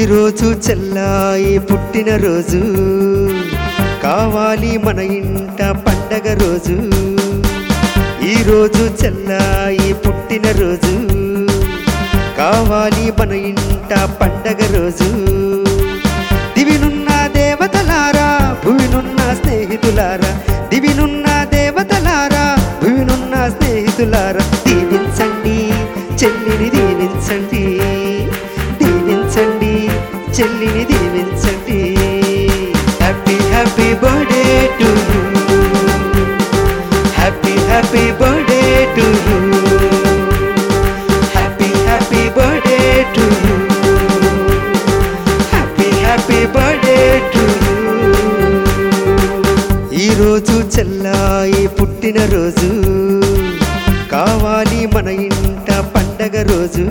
ఈరోజు చెల్లాయి పుట్టినరోజు కావాలి మన ఇంట పండగ రోజు ఈరోజు చెల్లాయి పుట్టినరోజు కావాలి మన ఇంట పండగ రోజు దివినున్న దేవతలారా భువినున్న స్నేహితులారా దివినున్న దేవతలారా భువినున్న స్నేహితులారా దీవించండి చెల్లిని దీవించండి దీవించండి చెల్లిని దీవించండి happy happy birthday to you happy happy birthday to you happy happy birthday to you happy happy birthday to you ఈరోజు చెల్లాయి పుట్టినరోజు కావాలి మన ఇంట పండగ రోజు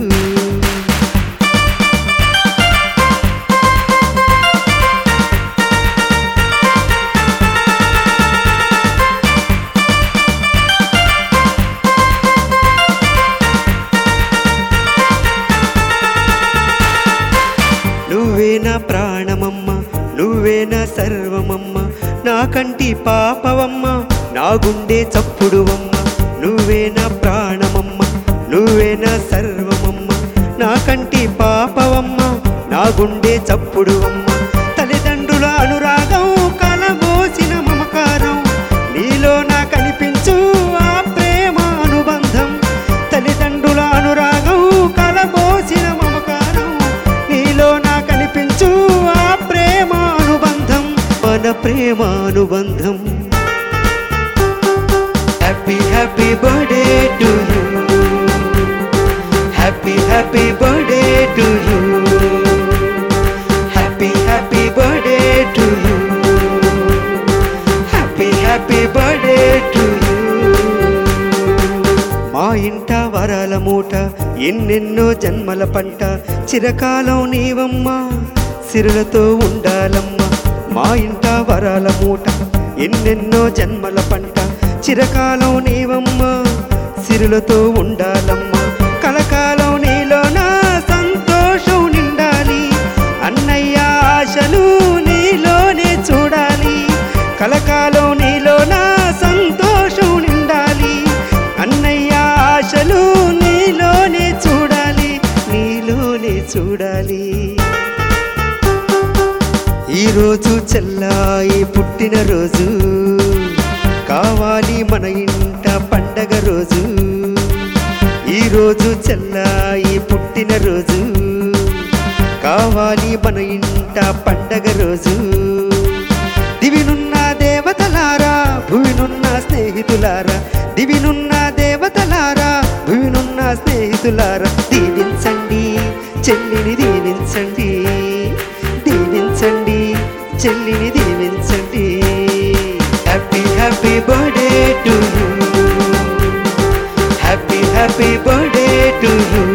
నువ్వే నా ప్రాణమమ్మ నువ్వే నా సర్వమమ్మ నా కంటి పాపవమ్మ నా గుండె చప్పుడువమ్మ నువ్వే నా ప్రాణమమ్మ నువ్వే నా సర్వమమ్మ నా కంటి పాపవమ్మ నా గుండె చప్పుడువమ్మ తల్లిదండ్రుల అనురాగం కలబోసిన మమకారం నీలో నా కనిపించు ఆ ప్రేమ అనుబంధం తల్లిదండ్రుల అనురాగం కలబోసిన మమకారం నీలో నా కనిపించు ఆ ప్రేమ అనుబంధం మన ప్రేమ అనుబంధం happy happy birthday to you happy happy birthday to you happy happy birthday to you happy happy birthday to you మా ఇంట వరాల మూట ఎన్నెన్నో జన్మల పంట చిరకాలం నీవమ్మా సిరులతో ఉండాలమ్మా మా ఇంట వరాల మూట ఎన్నెన్నో జన్మల పంట చిరకాలం నీవమ్మా సిరులతో ఉండాలమ్మా కలకాలం నీలో నా సంతోషం నిండాలి అన్నయ్య ఆశలు నీలోనే చూడాలి కలకాలం నీలో నా సంతోషం నిండాలి అన్నయ్య ఆశలు నీలోనే చూడాలి నీలోనే చూడాలి ఈరోజు చెల్లాయి పుట్టినరోజు కావాలి మన ఇంట పండగ రోజు ఈరోజు చెల్లాయి పుట్టినరోజు కావాలి మన ఇంట పండగ రోజు దివినున్న దేవతలారా భువినున్న స్నేహితులారా దివినున్న దేవతలారా భువినున్న స్నేహితులారా దీవించండి చెల్లిని దీవించండి దీవించండి చెల్లిని దీవించండి happy happy birthday to you happy happy birthday to you